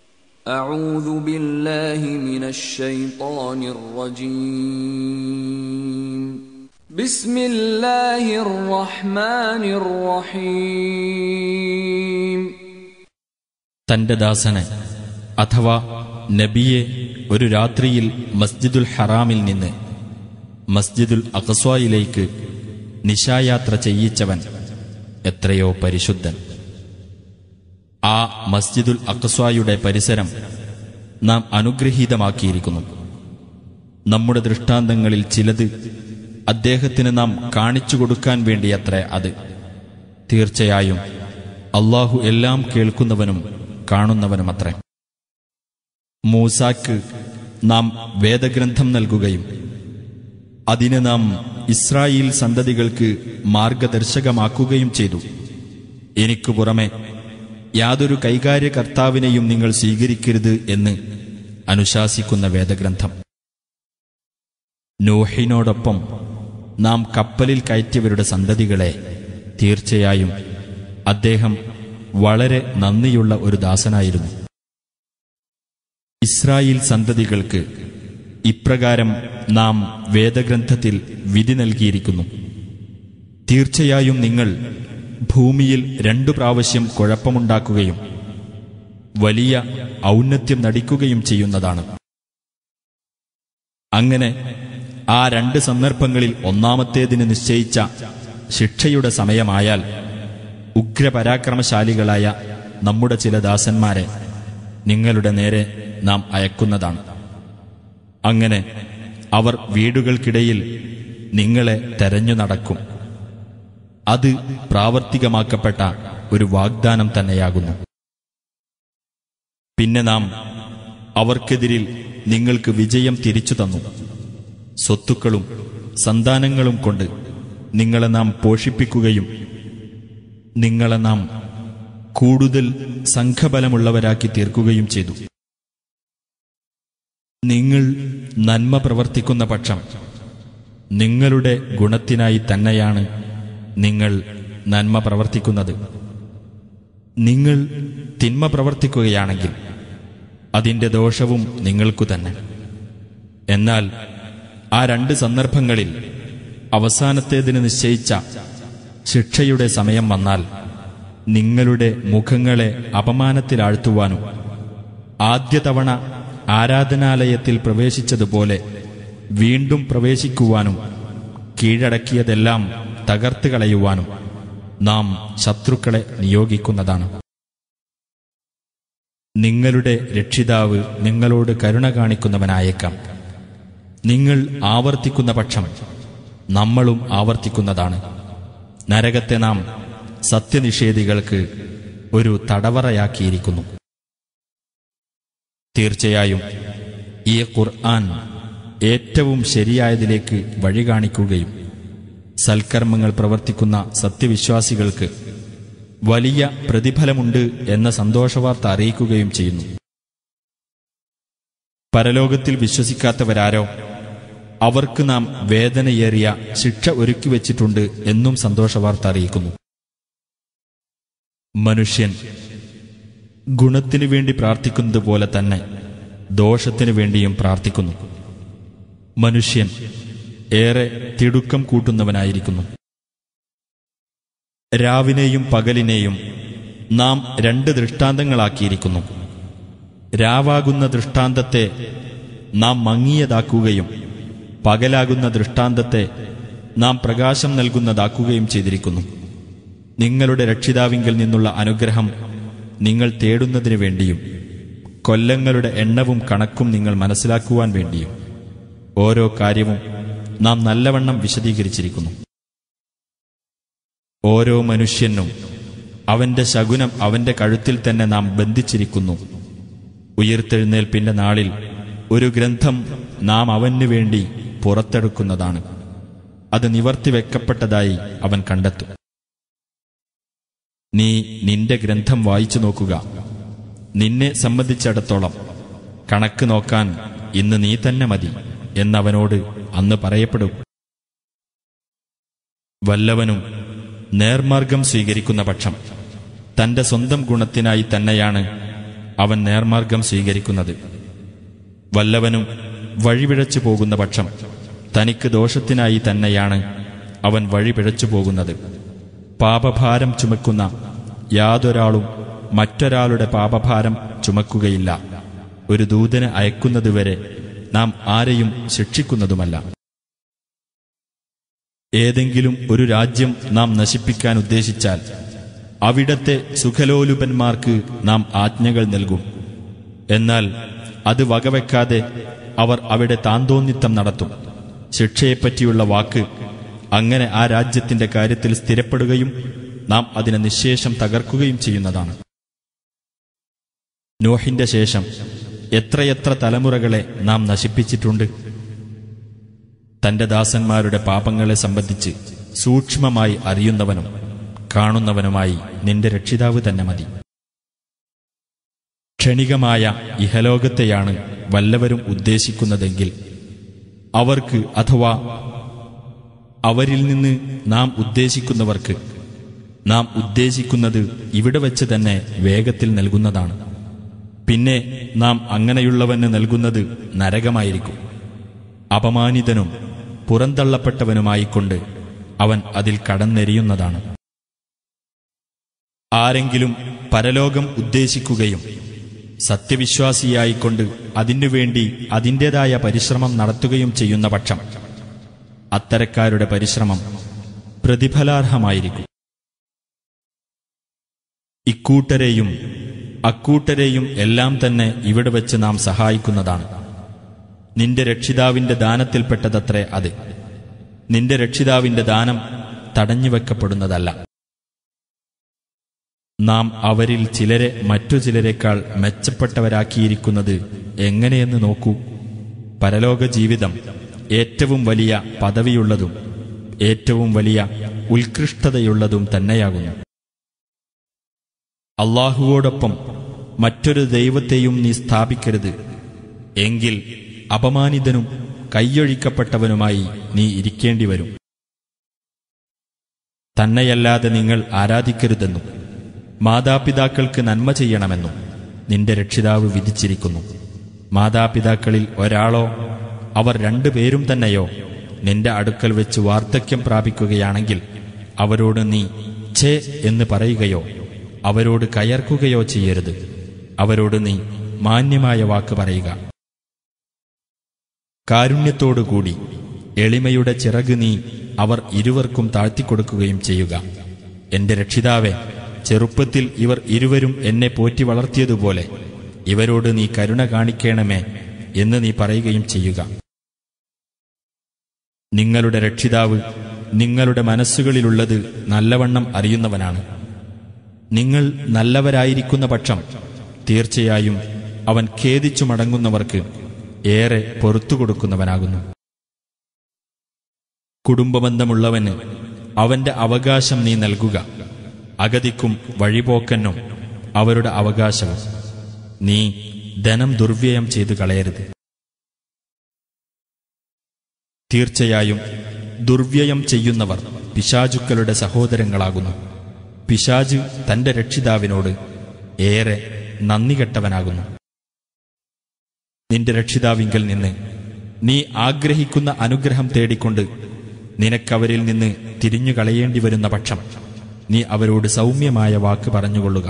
أعوذ بالله من الشيطان الرجيم بسم الله الرحمن الرحيم തന്റെ ദാസന് അഥവാ നബിയെ ഒരു രാത്രിയിൽ മസ്ജിദുൽ ഹറാമിൽ നിന്ന് മസ്ജിദുൽ അഖസ്വായിലേക്ക് നിശായാത്ര ചെയ്യിച്ചവൻ എത്രയോ പരിശുദ്ധൻ ആ മസ്ജിദുൽ അഖസ്വായുടെ പരിസരം നാം അനുഗ്രഹീതമാക്കിയിരിക്കുന്നു നമ്മുടെ ദൃഷ്ടാന്തങ്ങളിൽ ചിലത് അദ്ദേഹത്തിന് നാം കാണിച്ചു കൊടുക്കാൻ വേണ്ടിയത്രേ അത് തീർച്ചയായും അള്ളാഹു എല്ലാം കേൾക്കുന്നവനും കാണുന്നവനുമത്രേ മൂസാക്ക് നാം വേദഗ്രന്ഥം നൽകുകയും അതിനെ നാം ഇസ്രായേൽ സന്തതികൾക്ക് മാർഗദർശകമാക്കുകയും ചെയ്തു എനിക്കു പുറമെ യാതൊരു കൈകാര്യകർത്താവിനെയും നിങ്ങൾ സ്വീകരിക്കരുത് എന്ന് അനുശാസിക്കുന്ന വേദഗ്രന്ഥം നോഹിനോടൊപ്പം നാം കപ്പലിൽ കയറ്റിയവരുടെ സന്തതികളെ തീർച്ചയായും അദ്ദേഹം വളരെ നന്ദിയുള്ള ഒരു ദാസനായിരുന്നു ഇസ്രായേൽ സന്തതികൾക്ക് ഇപ്രകാരം നാം വേദഗ്രന്ഥത്തിൽ വിധി നൽകിയിരിക്കുന്നു തീർച്ചയായും നിങ്ങൾ ഭൂമിയിൽ രണ്ടു പ്രാവശ്യം കുഴപ്പമുണ്ടാക്കുകയും വലിയ ഔന്നത്യം നടിക്കുകയും ചെയ്യുന്നതാണ് അങ്ങനെ ആ രണ്ട് സന്ദർഭങ്ങളിൽ ഒന്നാമത്തേതിന് നിശ്ചയിച്ച ശിക്ഷയുടെ സമയമായാൽ ഉഗ്രപരാക്രമശാലികളായ നമ്മുടെ ചില ദാസന്മാരെ നിങ്ങളുടെ നേരെ നാം അയക്കുന്നതാണ് അങ്ങനെ അവർ വീടുകൾക്കിടയിൽ നിങ്ങളെ തെരഞ്ഞു നടക്കും അത് പ്രാവർത്തികമാക്കപ്പെട്ട ഒരു വാഗ്ദാനം തന്നെയാകുന്നു പിന്നെ നാം അവർക്കെതിരിൽ നിങ്ങൾക്ക് വിജയം തിരിച്ചു തന്നു സ്വത്തുക്കളും സന്താനങ്ങളും കൊണ്ട് നിങ്ങളെ നാം പോഷിപ്പിക്കുകയും നിങ്ങളെ നാം കൂടുതൽ സംഘബലമുള്ളവരാക്കി തീർക്കുകയും ചെയ്തു നിങ്ങൾ നന്മ പ്രവർത്തിക്കുന്ന പക്ഷം നിങ്ങളുടെ ഗുണത്തിനായി തന്നെയാണ് നിങ്ങൾ നന്മ പ്രവർത്തിക്കുന്നത് നിങ്ങൾ തിന്മ പ്രവർത്തിക്കുകയാണെങ്കിൽ അതിന്റെ ദോഷവും നിങ്ങൾക്കു തന്നെ എന്നാൽ ആ രണ്ട് സന്ദർഭങ്ങളിൽ അവസാനത്തേതിന് നിശ്ചയിച്ച ശിക്ഷയുടെ സമയം വന്നാൽ നിങ്ങളുടെ മുഖങ്ങളെ അപമാനത്തിലാഴ്ത്തുവാനും ആദ്യ തവണ ആരാധനാലയത്തിൽ പ്രവേശിച്ചതുപോലെ വീണ്ടും പ്രവേശിക്കുവാനും കീഴടക്കിയതെല്ലാം തകർത്ത് കളയുവാനും നാം ശത്രുക്കളെ നിയോഗിക്കുന്നതാണ് നിങ്ങളുടെ രക്ഷിതാവ് നിങ്ങളോട് കരുണ കാണിക്കുന്നവനായേക്കാം നിങ്ങൾ ആവർത്തിക്കുന്ന പക്ഷം നമ്മളും ആവർത്തിക്കുന്നതാണ് നരകത്തെ നാം സത്യനിഷേധികൾക്ക് ഒരു തടവറയാക്കിയിരിക്കുന്നു തീർച്ചയായും ഈ ഖുർആൻ ഏറ്റവും ശരിയായതിലേക്ക് വഴി കാണിക്കുകയും സൽക്കർമ്മങ്ങൾ പ്രവർത്തിക്കുന്ന സത്യവിശ്വാസികൾക്ക് വലിയ പ്രതിഫലമുണ്ട് എന്ന സന്തോഷവാർത്ത അറിയിക്കുകയും ചെയ്യുന്നു പരലോകത്തിൽ വിശ്വസിക്കാത്തവരാരോ അവർക്ക് നാം വേദനയേറിയ ശിക്ഷ ഒരുക്കി വച്ചിട്ടുണ്ട് എന്നും സന്തോഷവാർത്ത അറിയിക്കുന്നു മനുഷ്യൻ ഗുണത്തിനു വേണ്ടി പ്രാർത്ഥിക്കുന്നത് പോലെ തന്നെ ദോഷത്തിനു വേണ്ടിയും പ്രാർത്ഥിക്കുന്നു മനുഷ്യൻ ഏറെ തിടുക്കം കൂട്ടുന്നവനായിരിക്കുന്നു രാവിനെയും പകലിനെയും നാം രണ്ട് ദൃഷ്ടാന്തങ്ങളാക്കിയിരിക്കുന്നു രാവാകുന്ന ദൃഷ്ടാന്തത്തെ നാം മങ്ങിയതാക്കുകയും പകലാകുന്ന ദൃഷ്ടാന്തത്തെ നാം പ്രകാശം നൽകുന്നതാക്കുകയും ചെയ്തിരിക്കുന്നു നിങ്ങളുടെ രക്ഷിതാവിങ്കിൽ നിന്നുള്ള അനുഗ്രഹം നിങ്ങൾ തേടുന്നതിനു വേണ്ടിയും കൊല്ലങ്ങളുടെ എണ്ണവും കണക്കും നിങ്ങൾ മനസ്സിലാക്കുവാൻ വേണ്ടിയും ഓരോ കാര്യവും നാം നല്ലവണ്ണം വിശദീകരിച്ചിരിക്കുന്നു ഓരോ മനുഷ്യനും അവന്റെ ശകുനം അവന്റെ കഴുത്തിൽ തന്നെ നാം ബന്ധിച്ചിരിക്കുന്നു ഉയർത്തെഴുന്നേൽപ്പിന്റെ നാളിൽ ഒരു ഗ്രന്ഥം നാം അവനു വേണ്ടി പുറത്തെടുക്കുന്നതാണ് അത് നിവർത്തിവെക്കപ്പെട്ടതായി അവൻ കണ്ടെത്തും നീ നിന്റെ ഗ്രന്ഥം വായിച്ചു നോക്കുക നിന്നെ സംബന്ധിച്ചിടത്തോളം കണക്ക് നോക്കാൻ ഇന്ന് നീ തന്നെ മതി എന്നവനോട് അന്ന് പറയപ്പെടും വല്ലവനും നേർമാർഗം സ്വീകരിക്കുന്ന പക്ഷം തന്റെ സ്വന്തം ഗുണത്തിനായി തന്നെയാണ് അവൻ നേർമാർഗം സ്വീകരിക്കുന്നത് വല്ലവനും വഴിപിഴച്ചു പോകുന്ന പക്ഷം തനിക്ക് ദോഷത്തിനായി തന്നെയാണ് അവൻ വഴിപിഴച്ചു പോകുന്നത് പാപഭാരം ചുമക്കുന്ന യാതൊരാളും മറ്റൊരാളുടെ പാപഭാരം ചുമക്കുകയില്ല ഒരു ദൂതന് അയക്കുന്നതുവരെ നാം ആരെയും ശിക്ഷിക്കുന്നതുമല്ല ഏതെങ്കിലും ഒരു രാജ്യം നാം നശിപ്പിക്കാൻ ഉദ്ദേശിച്ചാൽ അവിടത്തെ സുഖലോലുപന്മാർക്ക് നാം ആജ്ഞകൾ നൽകും എന്നാൽ അത് വകവെക്കാതെ അവർ അവിടെ താന്തോന്നിത്തം നടത്തും ശിക്ഷയെപ്പറ്റിയുള്ള വാക്ക് അങ്ങനെ ആ രാജ്യത്തിന്റെ കാര്യത്തിൽ സ്ഥിരപ്പെടുകയും നാം അതിനെ നിശേഷം തകർക്കുകയും ചെയ്യുന്നതാണ് നോഹിന്റെ ശേഷം എത്രയെത്ര തലമുറകളെ നാം നശിപ്പിച്ചിട്ടുണ്ട് തന്റെ ദാസന്മാരുടെ പാപങ്ങളെ സംബന്ധിച്ച് സൂക്ഷ്മമായി അറിയുന്നവനും കാണുന്നവനുമായി നിന്റെ രക്ഷിതാവ് തന്നെ മതി ക്ഷണികമായ ഇഹലോകത്തെയാണ് വല്ലവരും ഉദ്ദേശിക്കുന്നതെങ്കിൽ അവർക്ക് അഥവാ അവരിൽ നിന്ന് നാം ഉദ്ദേശിക്കുന്നവർക്ക് നാം ഉദ്ദേശിക്കുന്നത് ഇവിടെ വെച്ച് തന്നെ വേഗത്തിൽ നൽകുന്നതാണ് പിന്നെ നാം അങ്ങനെയുള്ളവന് നൽകുന്നത് നരകമായിരിക്കും അപമാനിതനും പുറന്തള്ളപ്പെട്ടവനുമായിക്കൊണ്ട് അവൻ അതിൽ കടന്നെരിയുന്നതാണ് ആരെങ്കിലും പരലോകം ഉദ്ദേശിക്കുകയും സത്യവിശ്വാസിയായിക്കൊണ്ട് അതിനുവേണ്ടി അതിൻ്റെതായ പരിശ്രമം നടത്തുകയും ചെയ്യുന്ന പക്ഷം അത്തരക്കാരുടെ പരിശ്രമം പ്രതിഫലാർഹമായിരിക്കും ഇക്കൂട്ടരെയും അക്കൂട്ടരെയും എല്ലാം തന്നെ ഇവിടെ വെച്ച് നാം സഹായിക്കുന്നതാണ് നിന്റെ രക്ഷിതാവിന്റെ ദാനത്തിൽപ്പെട്ടതത്രേ അത് നിന്റെ രക്ഷിതാവിന്റെ ദാനം തടഞ്ഞുവെക്കപ്പെടുന്നതല്ല നാം അവരിൽ ചിലരെ മറ്റു ചിലരെക്കാൾ മെച്ചപ്പെട്ടവരാക്കിയിരിക്കുന്നത് എങ്ങനെയെന്ന് നോക്കൂ പരലോക ജീവിതം ഏറ്റവും വലിയ പദവിയുള്ളതും ഏറ്റവും വലിയ ഉത്കൃഷ്ടതയുള്ളതും തന്നെയാകുന്നു അള്ളാഹുവോടൊപ്പം മറ്റൊരു ദൈവത്തെയും നീ സ്ഥാപിക്കരുത് എങ്കിൽ അപമാനിതനും കൈയൊഴിക്കപ്പെട്ടവനുമായി നീ ഇരിക്കേണ്ടി വരും തന്നെയല്ലാതെ നിങ്ങൾ ആരാധിക്കരുതെന്നും മാതാപിതാക്കൾക്ക് നന്മ ചെയ്യണമെന്നും നിന്റെ രക്ഷിതാവ് വിധിച്ചിരിക്കുന്നു മാതാപിതാക്കളിൽ ഒരാളോ അവർ രണ്ടുപേരും തന്നെയോ നിന്റെ അടുക്കൽ വെച്ച് വാർദ്ധക്യം പ്രാപിക്കുകയാണെങ്കിൽ അവരോട് നീ ഛേ എന്ന് പറയുകയോ അവരോട് കയർക്കുകയോ ചെയ്യരുത് അവരോട് നീ മാന്യമായ വാക്ക് പറയുക കാരുണ്യത്തോടുകൂടി എളിമയുടെ ചിറക് നീ അവർ ഇരുവർക്കും താഴ്ത്തിക്കൊടുക്കുകയും ചെയ്യുക എന്റെ രക്ഷിതാവെ ചെറുപ്പത്തിൽ ഇവർ ഇരുവരും എന്നെ പോറ്റി വളർത്തിയതുപോലെ ഇവരോട് നീ കരുണ കാണിക്കണമേ എന്ന് നീ പറയുകയും ചെയ്യുക നിങ്ങളുടെ രക്ഷിതാവ് നിങ്ങളുടെ മനസ്സുകളിലുള്ളത് നല്ലവണ്ണം അറിയുന്നവനാണ് നിങ്ങൾ നല്ലവരായിരിക്കുന്ന പക്ഷം തീർച്ചയായും അവൻ ഖേദിച്ചു മടങ്ങുന്നവർക്ക് ഏറെ പൊറത്തു കൊടുക്കുന്നവനാകുന്നു കുടുംബബന്ധമുള്ളവന് അവന്റെ അവകാശം നീ നൽകുക അഗതിക്കും വഴിപോക്കനും അവരുടെ അവകാശവും നീ ധനം ദുർവ്യയം ചെയ്തു കളയരുത് തീർച്ചയായും ദുർവ്യയം ചെയ്യുന്നവർ പിശാചുക്കളുടെ സഹോദരങ്ങളാകുന്നു പിശാജ് തന്റെ രക്ഷിതാവിനോട് ഏറെ നന്ദി കെട്ടവനാകുന്നു നിന്റെ രക്ഷിതാവിങ്കൽ നിന്ന് നീ ആഗ്രഹിക്കുന്ന അനുഗ്രഹം തേടിക്കൊണ്ട് നിനക്കവരിൽ നിന്ന് തിരിഞ്ഞു കളയേണ്ടി വരുന്ന പക്ഷം നീ അവരോട് സൗമ്യമായ വാക്ക് പറഞ്ഞുകൊള്ളുക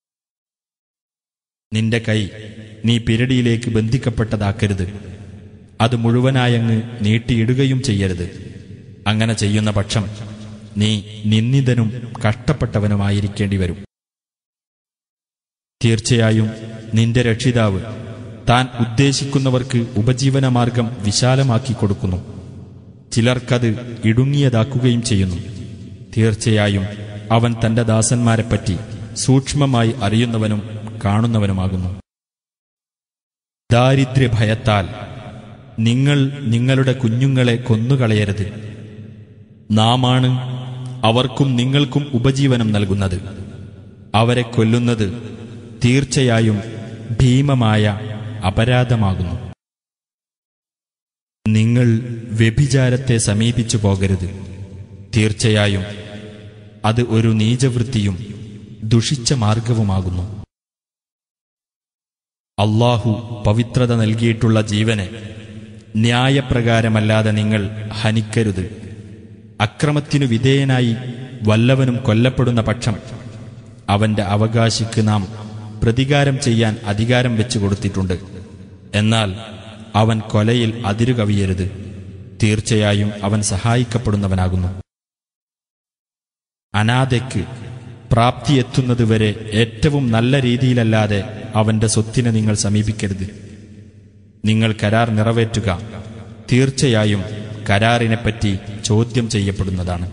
നിന്റെ കൈ നീ പിരടിയിലേക്ക് ബന്ധിക്കപ്പെട്ടതാക്കരുത് അത് മുഴുവനായങ്ങ് നീട്ടിയിടുകയും ചെയ്യരുത് അങ്ങനെ ചെയ്യുന്ന പക്ഷം നീ നിന്ദിതനും കഷ്ടപ്പെട്ടവനുമായിരിക്കേണ്ടി വരും തീർച്ചയായും നിന്റെ രക്ഷിതാവ് താൻ ഉദ്ദേശിക്കുന്നവർക്ക് ഉപജീവനമാർഗം വിശാലമാക്കി കൊടുക്കുന്നു ചിലർക്കത് ഇടുങ്ങിയതാക്കുകയും ചെയ്യുന്നു തീർച്ചയായും അവൻ തന്റെ ദാസന്മാരെപ്പറ്റി സൂക്ഷ്മമായി അറിയുന്നവനും കാണുന്നവനുമാകുന്നു ദാരിദ്ര്യഭയത്താൽ നിങ്ങൾ നിങ്ങളുടെ കുഞ്ഞുങ്ങളെ കൊന്നുകളയരുത് നാമാണ് അവർക്കും നിങ്ങൾക്കും ഉപജീവനം നൽകുന്നത് അവരെ കൊല്ലുന്നത് തീർച്ചയായും ഭീമമായ അപരാധമാകുന്നു നിങ്ങൾ വ്യഭിചാരത്തെ സമീപിച്ചു പോകരുത് തീർച്ചയായും അത് ഒരു നീചവൃത്തിയും ദുഷിച്ച മാർഗവുമാകുന്നു അള്ളാഹു പവിത്രത നൽകിയിട്ടുള്ള ജീവനെ ന്യായപ്രകാരമല്ലാതെ നിങ്ങൾ ഹനിക്കരുത് അക്രമത്തിനു വിധേയനായി വല്ലവനും കൊല്ലപ്പെടുന്ന പക്ഷം അവന്റെ അവകാശിക്ക് നാം പ്രതികാരം ചെയ്യാൻ അധികാരം വെച്ചു കൊടുത്തിട്ടുണ്ട് എന്നാൽ അവൻ കൊലയിൽ അതിരുകവിയരുത് തീർച്ചയായും അവൻ സഹായിക്കപ്പെടുന്നവനാകുന്നു അനാഥയ്ക്ക് പ്രാപ്തിയെത്തുന്നതുവരെ ഏറ്റവും നല്ല രീതിയിലല്ലാതെ അവന്റെ സ്വത്തിനെ നിങ്ങൾ സമീപിക്കരുത് നിങ്ങൾ കരാർ നിറവേറ്റുക തീർച്ചയായും കരാറിനെപ്പറ്റി ചോദ്യം ചെയ്യപ്പെടുന്നതാണ്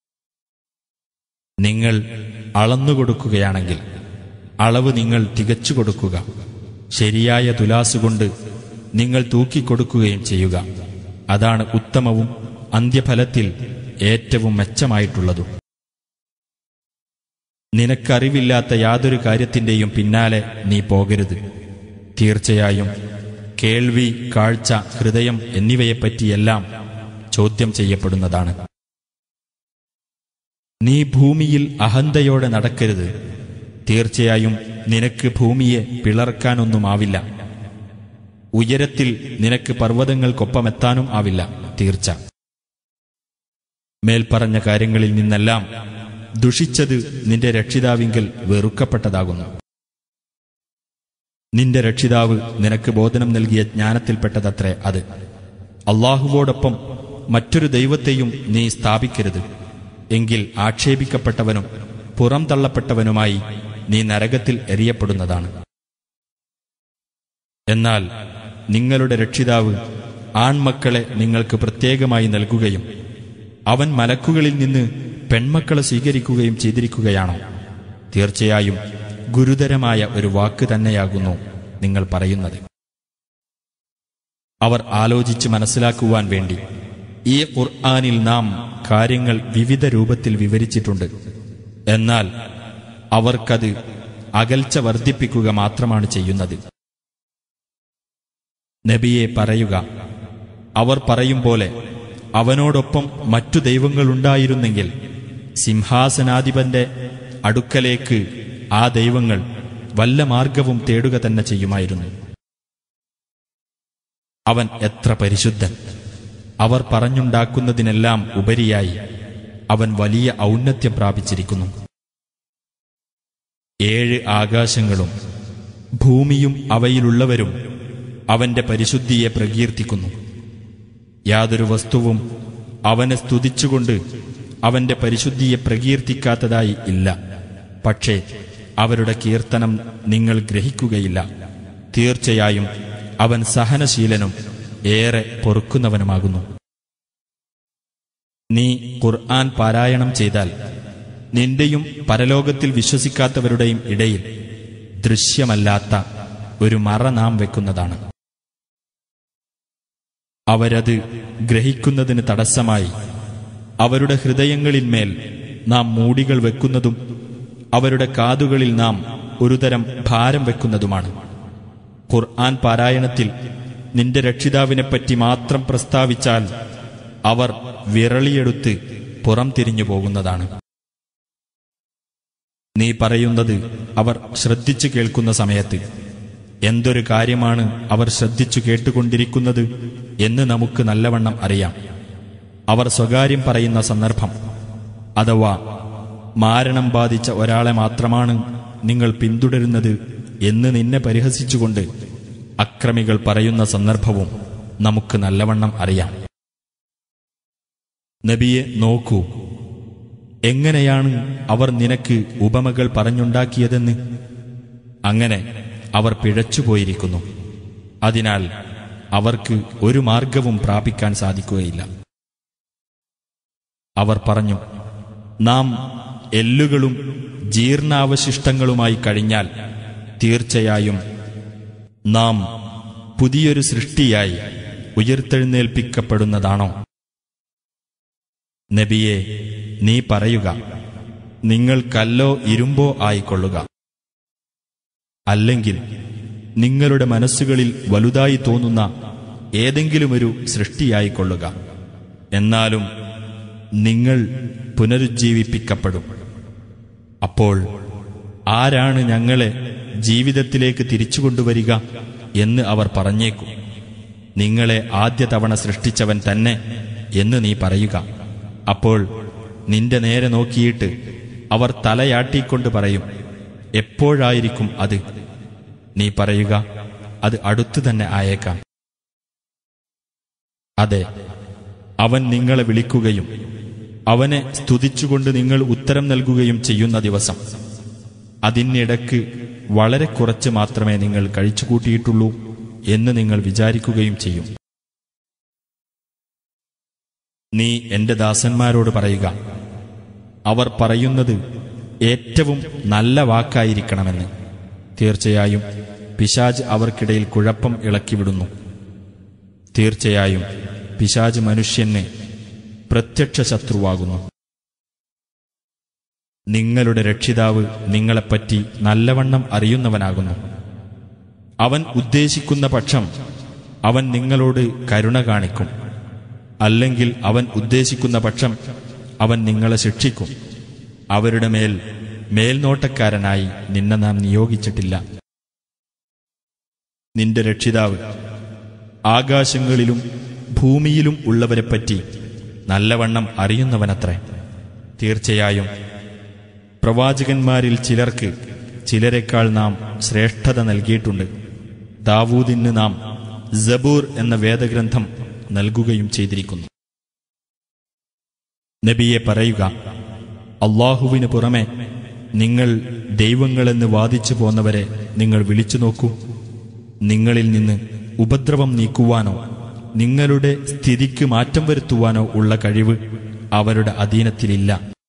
നിങ്ങൾ അളന്നുകൊടുക്കുകയാണെങ്കിൽ അളവ് നിങ്ങൾ തികച്ചു കൊടുക്കുക ശരിയായ തുലാസുകൊണ്ട് നിങ്ങൾ തൂക്കിക്കൊടുക്കുകയും ചെയ്യുക അതാണ് ഉത്തമവും അന്ത്യഫലത്തിൽ ഏറ്റവും മെച്ചമായിട്ടുള്ളതും നിനക്കറിവില്ലാത്ത യാതൊരു കാര്യത്തിന്റെയും പിന്നാലെ നീ പോകരുത് തീർച്ചയായും കേൾവി കാഴ്ച ഹൃദയം എന്നിവയെപ്പറ്റിയെല്ലാം ചോദ്യം ചെയ്യപ്പെടുന്നതാണ് നീ ഭൂമിയിൽ അഹന്തയോടെ നടക്കരുത് തീർച്ചയായും നിനക്ക് ഭൂമിയെ പിളർക്കാനൊന്നുമാവില്ല ഉയരത്തിൽ നിനക്ക് പർവ്വതങ്ങൾക്കൊപ്പമെത്താനും ആവില്ല തീർച്ച മേൽപ്പറഞ്ഞ കാര്യങ്ങളിൽ നിന്നെല്ലാം ദുഷിച്ചത് നിന്റെ രക്ഷിതാവിങ്കൽ വെറുക്കപ്പെട്ടതാകുന്നു നിന്റെ രക്ഷിതാവ് നിനക്ക് ബോധനം നൽകിയ ജ്ഞാനത്തിൽപ്പെട്ടതത്രേ അത് അള്ളാഹുവോടൊപ്പം മറ്റൊരു ദൈവത്തെയും നീ സ്ഥാപിക്കരുത് എങ്കിൽ ആക്ഷേപിക്കപ്പെട്ടവനും പുറംതള്ളപ്പെട്ടവനുമായി നീ നരകത്തിൽ എറിയപ്പെടുന്നതാണ് എന്നാൽ നിങ്ങളുടെ രക്ഷിതാവ് ആൺമക്കളെ നിങ്ങൾക്ക് പ്രത്യേകമായി നൽകുകയും അവൻ മലക്കുകളിൽ നിന്ന് പെൺമക്കളെ സ്വീകരിക്കുകയും ചെയ്തിരിക്കുകയാണോ തീർച്ചയായും ഗുരുതരമായ ഒരു വാക്ക് തന്നെയാകുന്നു നിങ്ങൾ പറയുന്നത് അവർ ആലോചിച്ച് മനസ്സിലാക്കുവാൻ വേണ്ടി ഈ ഖുർആാനിൽ നാം കാര്യങ്ങൾ വിവിധ രൂപത്തിൽ വിവരിച്ചിട്ടുണ്ട് എന്നാൽ അവർക്കത് അകൽച്ച വർദ്ധിപ്പിക്കുക മാത്രമാണ് ചെയ്യുന്നത് നബിയെ പറയുക അവർ പറയും പോലെ അവനോടൊപ്പം മറ്റു ദൈവങ്ങളുണ്ടായിരുന്നെങ്കിൽ സിംഹാസനാധിപന്റെ അടുക്കലേക്ക് ആ ദൈവങ്ങൾ വല്ല മാർഗവും തേടുക തന്നെ ചെയ്യുമായിരുന്നു അവൻ എത്ര പരിശുദ്ധൻ അവർ പറഞ്ഞുണ്ടാക്കുന്നതിനെല്ലാം ഉപരിയായി അവൻ വലിയ ഔന്നത്യം പ്രാപിച്ചിരിക്കുന്നു ഏഴ് ആകാശങ്ങളും ഭൂമിയും അവയിലുള്ളവരും അവന്റെ പരിശുദ്ധിയെ പ്രകീർത്തിക്കുന്നു യാതൊരു വസ്തുവും അവനെ സ്തുതിച്ചുകൊണ്ട് അവന്റെ പരിശുദ്ധിയെ പ്രകീർത്തിക്കാത്തതായി ഇല്ല പക്ഷേ അവരുടെ കീർത്തനം നിങ്ങൾ ഗ്രഹിക്കുകയില്ല തീർച്ചയായും അവൻ സഹനശീലനും ഏറെ പൊറുക്കുന്നവനുമാകുന്നു നീ ഖുർആൻ പാരായണം ചെയ്താൽ നിന്റെയും പരലോകത്തിൽ വിശ്വസിക്കാത്തവരുടെയും ഇടയിൽ ദൃശ്യമല്ലാത്ത ഒരു മറ നാം വെക്കുന്നതാണ് അവരത് ഗ്രഹിക്കുന്നതിന് തടസ്സമായി അവരുടെ ഹൃദയങ്ങളിന്മേൽ നാം മൂടികൾ വെക്കുന്നതും അവരുടെ കാതുകളിൽ നാം ഒരുതരം ഭാരം വെക്കുന്നതുമാണ് ഖുർആൻ പാരായണത്തിൽ നിന്റെ രക്ഷിതാവിനെപ്പറ്റി മാത്രം പ്രസ്താവിച്ചാൽ അവർ വിരളിയെടുത്ത് പുറം തിരിഞ്ഞു പോകുന്നതാണ് നീ പറയുന്നത് അവർ ശ്രദ്ധിച്ചു കേൾക്കുന്ന സമയത്ത് എന്തൊരു കാര്യമാണ് അവർ ശ്രദ്ധിച്ചു കേട്ടുകൊണ്ടിരിക്കുന്നത് എന്ന് നമുക്ക് നല്ലവണ്ണം അറിയാം അവർ സ്വകാര്യം പറയുന്ന സന്ദർഭം അഥവാ മാരണം ബാധിച്ച ഒരാളെ മാത്രമാണ് നിങ്ങൾ പിന്തുടരുന്നത് എന്ന് നിന്നെ പരിഹസിച്ചുകൊണ്ട് അക്രമികൾ പറയുന്ന സന്ദർഭവും നമുക്ക് നല്ലവണ്ണം അറിയാം നബിയെ നോക്കൂ എങ്ങനെയാണ് അവർ നിനക്ക് ഉപമകൾ പറഞ്ഞുണ്ടാക്കിയതെന്ന് അങ്ങനെ അവർ പിഴച്ചുപോയിരിക്കുന്നു അതിനാൽ അവർക്ക് ഒരു മാർഗവും പ്രാപിക്കാൻ സാധിക്കുകയില്ല അവർ പറഞ്ഞു നാം എല്ലുകളും ജീർണാവശിഷ്ടങ്ങളുമായി കഴിഞ്ഞാൽ തീർച്ചയായും നാം പുതിയൊരു സൃഷ്ടിയായി ഉയർത്തെഴുന്നേൽപ്പിക്കപ്പെടുന്നതാണോ നബിയെ നീ പറയുക നിങ്ങൾ കല്ലോ ഇരുമ്പോ ആയിക്കൊള്ളുക അല്ലെങ്കിൽ നിങ്ങളുടെ മനസ്സുകളിൽ വലുതായി തോന്നുന്ന ഏതെങ്കിലുമൊരു സൃഷ്ടിയായിക്കൊള്ളുക എന്നാലും നിങ്ങൾ പുനരുജ്ജീവിപ്പിക്കപ്പെടും അപ്പോൾ ആരാണ് ഞങ്ങളെ ജീവിതത്തിലേക്ക് തിരിച്ചു കൊണ്ടുവരിക എന്ന് അവർ പറഞ്ഞേക്കും നിങ്ങളെ ആദ്യ തവണ സൃഷ്ടിച്ചവൻ തന്നെ എന്ന് നീ പറയുക അപ്പോൾ നിന്റെ നേരെ നോക്കിയിട്ട് അവർ തലയാട്ടിക്കൊണ്ട് പറയും എപ്പോഴായിരിക്കും അത് നീ പറയുക അത് അടുത്തു തന്നെ ആയേക്കാം അതെ അവൻ നിങ്ങളെ വിളിക്കുകയും അവനെ സ്തുതിച്ചുകൊണ്ട് നിങ്ങൾ ഉത്തരം നൽകുകയും ചെയ്യുന്ന ദിവസം അതിനിടക്ക് വളരെ കുറച്ച് മാത്രമേ നിങ്ങൾ കഴിച്ചുകൂട്ടിയിട്ടുള്ളൂ എന്ന് നിങ്ങൾ വിചാരിക്കുകയും ചെയ്യും നീ എന്റെ ദാസന്മാരോട് പറയുക അവർ പറയുന്നത് ഏറ്റവും നല്ല വാക്കായിരിക്കണമെന്ന് തീർച്ചയായും പിശാജ് അവർക്കിടയിൽ കുഴപ്പം ഇളക്കിവിടുന്നു തീർച്ചയായും പിശാജ് മനുഷ്യന് പ്രത്യക്ഷ ശത്രുവാകുന്നു നിങ്ങളുടെ രക്ഷിതാവ് നിങ്ങളെപ്പറ്റി നല്ലവണ്ണം അറിയുന്നവനാകുന്നു അവൻ ഉദ്ദേശിക്കുന്ന പക്ഷം അവൻ നിങ്ങളോട് കരുണ കാണിക്കും അല്ലെങ്കിൽ അവൻ ഉദ്ദേശിക്കുന്ന പക്ഷം അവൻ നിങ്ങളെ ശിക്ഷിക്കും അവരുടെ മേൽ മേൽനോട്ടക്കാരനായി നിന്നെ നാം നിയോഗിച്ചിട്ടില്ല നിന്റെ രക്ഷിതാവ് ആകാശങ്ങളിലും ഭൂമിയിലും ഉള്ളവരെപ്പറ്റി നല്ലവണ്ണം അറിയുന്നവനത്രേ തീർച്ചയായും പ്രവാചകന്മാരിൽ ചിലർക്ക് ചിലരെക്കാൾ നാം ശ്രേഷ്ഠത നൽകിയിട്ടുണ്ട് ദാവൂദിന് നാം ജബൂർ എന്ന വേദഗ്രന്ഥം നൽകുകയും ചെയ്തിരിക്കുന്നു നബിയെ പറയുക അള്ളാഹുവിന് പുറമെ നിങ്ങൾ ദൈവങ്ങളെന്ന് വാദിച്ചു പോന്നവരെ നിങ്ങൾ വിളിച്ചു നോക്കൂ നിങ്ങളിൽ നിന്ന് ഉപദ്രവം നീക്കുവാനോ നിങ്ങളുടെ സ്ഥിതിക്ക് മാറ്റം വരുത്തുവാനോ ഉള്ള കഴിവ് അവരുടെ അധീനത്തിലില്ല